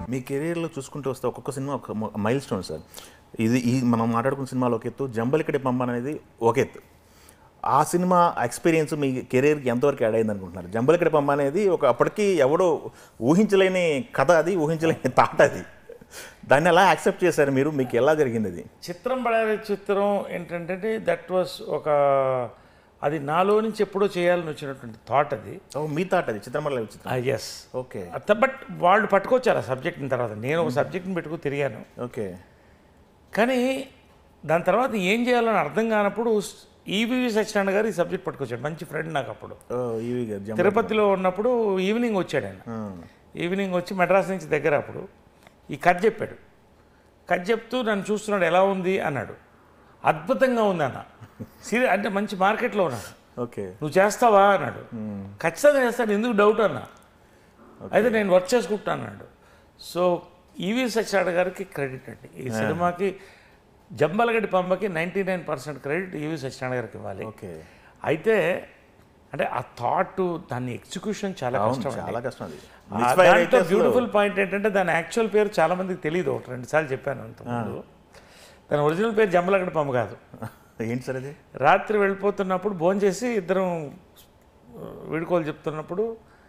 మీ కెరీర్లో చూసుకుంటూ వస్తే ఒక్కొక్క సినిమా ఒక మైల్ స్టోన్ సార్ ఇది ఈ మనం మాట్లాడుకున్న సినిమాలో ఒక ఎత్తు జంబలికడి పంప అనేది ఒక ఎత్తు ఆ సినిమా ఎక్స్పీరియన్స్ మీ కెరీర్కి ఎంతవరకు యాడ్ అయింది అనుకుంటున్నారు జంబలికడి పంప అనేది ఒక అప్పటికి ఎవడో ఊహించలేని కథ అది ఊహించలేని తాట అది దాన్ని ఎలా యాక్సెప్ట్ చేశారు మీరు మీకు ఎలా జరిగింది అది చిత్రం పడాలి చిత్రం ఏంటంటే దట్ వాస్ ఒక అది నాలో నుంచి ఎప్పుడో చేయాలని వచ్చినటువంటి థాట్ అది ఓ మీ తాట అది చిత్రమల్ల చిత్రం ఎస్ ఓకే బట్ వాళ్ళు పట్టుకొచ్చారు ఆ సబ్జెక్ట్ని తర్వాత నేను ఒక సబ్జెక్ట్ని పెట్టుకు తిరిగాను ఓకే కానీ దాని తర్వాత ఏం చేయాలని అర్థం కానప్పుడు ఈవీవి సత్యనారాయణ గారు ఈ సబ్జెక్ట్ పట్టుకొచ్చాడు మంచి ఫ్రెండ్ నాకు అప్పుడు ఓ ఇవి గారు జంబ తిరుపతిలో ఉన్నప్పుడు ఈవినింగ్ వచ్చాడు ఆయన ఈవినింగ్ వచ్చి మెడ్రాస్ నుంచి దగ్గర అప్పుడు ఈ కథ చెప్పాడు కథ చెప్తూ నన్ను చూస్తున్నాడు ఎలా ఉంది అన్నాడు అద్భుతంగా ఉంది అన్న సీరియస్ అంటే మంచి మార్కెట్లో ఉన్నాను ఓకే నువ్వు చేస్తావా అన్నాడు ఖచ్చితంగా చేస్తాను ఎందుకు డౌట్ అన్నా అయితే నేను వర్క్ చేసుకుంటాను అన్నాడు సో ఈవి సత్యనారాయణ గారికి క్రెడిట్ అండి ఈ సినిమాకి జంబలగడ్డి పంపకి ninety nine percent credit E V Satyanarayana garu ఇవ్వాలి ఓకే అయితే అంటే ఆ థాట్ దాని ఎగ్జిక్యూషన్ చాలా అవును కష్టం అండి. చాలా కష్టం అది ఆ Misfire అయితే దాంట్లో అసలు- బ్యూటిఫుల్ పాయింట్ ఏంటంటే దాని యాక్చువల్ పేరు చాలా మందికి తెలియదు ఒకటి రెండు సార్లు చెప్పాను అంతకుముందు దాని ఒరిజినల్ పేరు జంబలగడ్డ పంప కాదు ఏంటి సార్ అది రాత్రి వెళ్ళిపోతున్నప్పుడు భోజనం చేసి ఇద్దరం ఆ, వీడుకోలు చెప్తున్నప్పుడు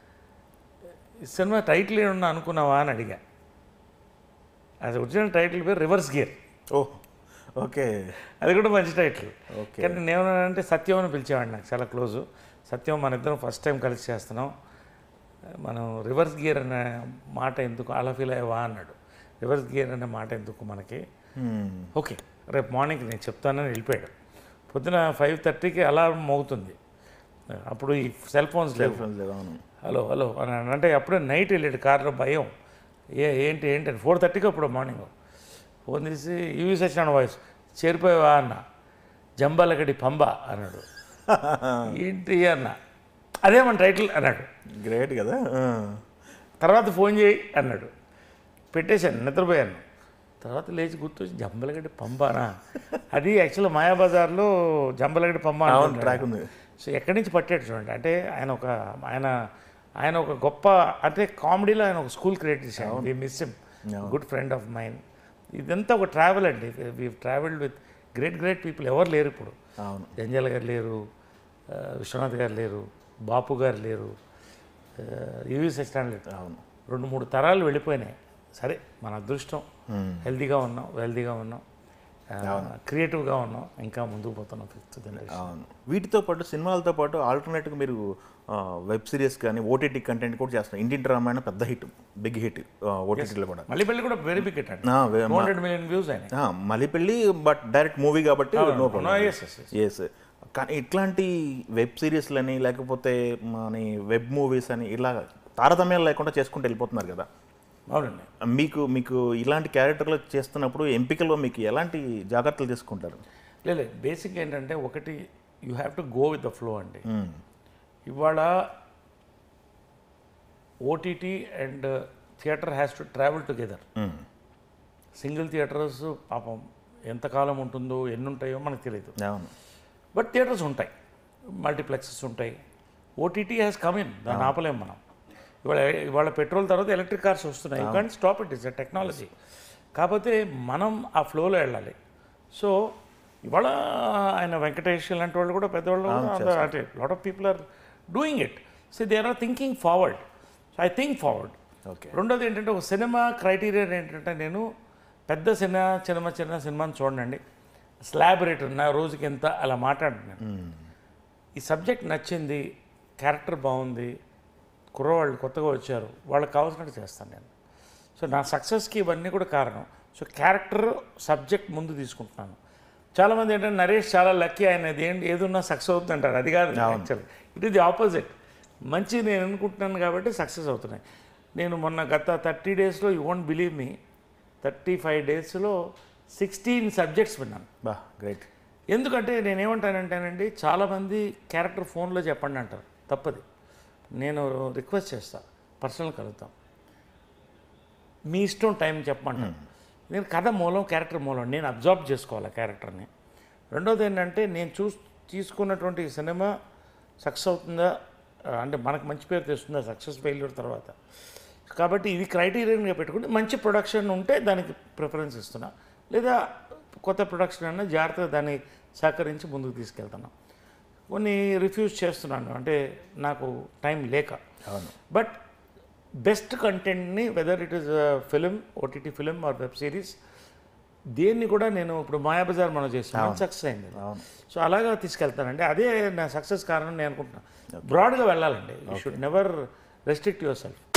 ఈ సినిమా టైటిల్ ఏమన్నా అనుకున్నావా అని అడిగా అది ఒరిజినల్ టైటిల్ పేరు రివర్స్ గేర్ ఓ ఓకే అది కూడా మంచి టైటిల్ Okay. కానీ నేనేమన్నానంటే సత్యం అని పిలిచేవాడిని నాకు చాలా క్లోజు సత్యం మన ఇద్దరం ఫస్ట్ టైం కలిసి చేస్తున్నాం మనం రివర్స్ గేర్ అనే మాట ఎందుకు అలా ఫీల్ అయ్యావా అన్నాడు రివర్స్ గేర్ అనే మాట ఎందుకు మనకి ఓకే రేపు మార్నింగ్ నేను చెప్తానని వెళ్ళిపోయాడు పొద్దున ఫైవ్ థర్టీకి అలారం మోగుతుంది అప్పుడు ఈ సెల్ ఫోన్స్ లేవు లేదు అవును హలో హలో అని అన్నాడు. అంటే అప్పుడే నైట్ వెళ్ళాడు కార్లో భయం ఏ ఏంటి ఏంటి అని ఫోర్ థర్టీకి అప్పుడు మార్నింగ్ ఫోన్ తీసి యూవి సచ్చిన వాయిస్ చేరిపోయావా అన్న జంబాలగడి పంబ అన్నాడు ఏంటి అన్న అదే మన టైటిల్ అన్నాడు గ్రేట్ కదా ఆ. తర్వాత ఫోన్ చేయి అన్నాడు పెట్టేశాను నిద్రపోయాను తర్వాత లేచి గుర్తొచ్చి జంబలగడ్డి పంపానా అది యాక్చువల్ మాయాబజార్లో జంబలగడ్డి పంప అవును అంటుంటాడు. ట్రాక్ ఉంది సో ఎక్కడి నుంచి పట్టాడు చూడండి అంటే ఆయన ఒక ఆయన ఆయన ఒక గొప్ప అంటే కామెడీలో ఆయన ఒక స్కూల్ క్రియేట్ చేశాడు we miss him good friend of mind ఇదంతా ఒక ట్రావెల్ అండి we travelled with great great people ఎవరు లేరు ఇప్పుడు అవును జంజాల గారు లేరు ఆ, విశ్వనాథ్ గారు లేరు బాపు గారు లేరు యువి సత్యనారాయణ లేరు అవును రెండు మూడు తరాలు వెళ్ళిపోయినాయి సరే మన అదృష్టం హెల్తీగా ఉన్నాం వెల్తీగా ఉన్నాం క్రియేటివ్గా ఉన్నాం ఇంకా ముందుకు పోతున్నాం ఫిఫ్త్ జనరేషన్ అవును వీటితో పాటు సినిమాలతో పాటు ఆల్టర్నేట్గా మీరు వెబ్ సిరీస్ కానీ ఓటీటీ కంటెంట్ కూడా చేస్తున్నారు ఇండియన్ డ్రామా అయినా పెద్ద హిట్ బిగ్ హిట్ ఓటీటీలో కూడా మళ్ళీ పెళ్ళి కూడా వెరీ బిగ్ హిట్ అండి ఆ, వే- టూ హండ్రెడ్ మిలియన్ వ్యూస్ అయినాయి ఆ, మళ్ళీ పెళ్ళి బట్ డైరెక్ట్ మూవీ కాబట్టి no no, problem yes, yes, yes. Yes కానీ ఇట్లాంటి వెబ్ సిరీస్లని లేకపోతే మన వెబ్ మూవీస్ అని ఇలా తారతమ్యాలు లేకుండా చేసుకుంటూ వెళ్ళిపోతున్నారు కదా అవునండి మీకు మీకు ఇలాంటి క్యారెక్టర్లు చేస్తున్నప్పుడు ఎంపికలో మీకు ఎలాంటి జాగ్రత్తలు తీసుకుంటారు లేదు బేసిక్ ఏంటంటే ఒకటి you have to go with the flow అండి ఇవాళ OTT and theatre has to travel together single theatres పాపం ఎంతకాలం ఉంటుందో ఎన్ని ఉంటాయో మనకు తెలియదు అవును బట్ థియేటర్స్ ఉంటాయి మల్టీప్లెక్సెస్ ఉంటాయి ఓటీటీ హ్యాస్ కమ్ ఇన్ దాన్ని ఆపలేం మనం ఇవాళ ఇవాళ పెట్రోల్ తర్వాత ఎలక్ట్రిక్ కార్స్ వస్తున్నాయి you can't stop it is a technology కాకపోతే మనం ఆ ఫ్లోలో వెళ్ళాలి సో ఇవాళ ఆయన వెంకటేష్ లాంటి వాళ్ళు కూడా పెద్దవాళ్ళు కూడా అంటే lot of people are doing it so they are thinking forward so I think forward okay రెండోది ఏంటంటే ఒక సినిమా క్రైటీరియా ఏంటంటే నేను పెద్ద సినిమా చిన్న చిన్న సినిమాని చూడండి స్లాబ్ రేట్ నా రోజుకి ఎంత అలా మాట్లాడుతున్నాను ఈ సబ్జెక్ట్ నచ్చింది క్యారెక్టర్ బాగుంది కుర్రవాళ్ళు కొత్తగా వచ్చారు వాళ్ళకి కావాల్సినట్టు చేస్తాను నేను సో నా సక్సెస్కి ఇవన్నీ కూడా కారణం సో క్యారెక్టర్ సబ్జెక్ట్ ముందు తీసుకుంటున్నాను చాలామంది ఏంటంటే నరేష్ చాలా లక్కీ ఆయన ఇది ఏంటి ఏదున్నా సక్సెస్ అవుతుంది అంటారు అది కాదు actual it is the opposite మంచి నేను అనుకుంటున్నాను కాబట్టి సక్సెస్ అవుతున్నాయి నేను మొన్న గత థర్టీ డేస్లో you won't believe me thirty five డేస్లో సిక్స్టీన్ సబ్జెక్ట్స్ విన్నాను బా గ్రేట్ ఎందుకంటే నేనేమంటానంటేనండి చాలామంది క్యారెక్టర్ ఫోన్లో చెప్పండి అంటారు తప్పది నేను రిక్వెస్ట్ చేస్తా పర్సనల్ కలుగుతాం మీ ఇష్టం టైం చెప్పమంటాను నేను కథ మూలం క్యారెక్టర్ మూలం నేను అబ్జర్వ్ చేసుకోవాలి క్యారెక్టర్ని రెండోది ఏంటంటే నేను చూ తీసుకున్నటువంటి ఈ సినిమా సక్సెస్ అవుతుందా ఆ, అంటే మనకు మంచి పేరు తెస్తుందా సక్సెస్ ఫెయిల్యూర్ తర్వాత కాబట్టి ఇది క్రైటీరియన్గా పెట్టుకుంటే మంచి ప్రొడక్షన్ ఉంటే దానికి ప్రిఫరెన్స్ ఇస్తున్నా లేదా కొత్త ప్రొడక్షన్ అన్న జాగ్రత్తగా దాన్ని సహకరించి ముందుకు తీసుకెళ్తున్నాం కొన్ని రిఫ్యూజ్ చేస్తున్నాను అంటే నాకు టైం లేక అవును బట్ బెస్ట్ కంటెంట్ని whether it is film OTT film or web series దేన్ని కూడా నేను ఇప్పుడు మాయాబజార్ మనం చేస్తాం సక్సెస్ అయింది అవును సో అలాగా తీసుకెళ్తానండి అదే నా సక్సెస్ కారణం నేను అనుకుంటున్నాను బ్రాడ్గా వెళ్ళాలండి you should never restrict your self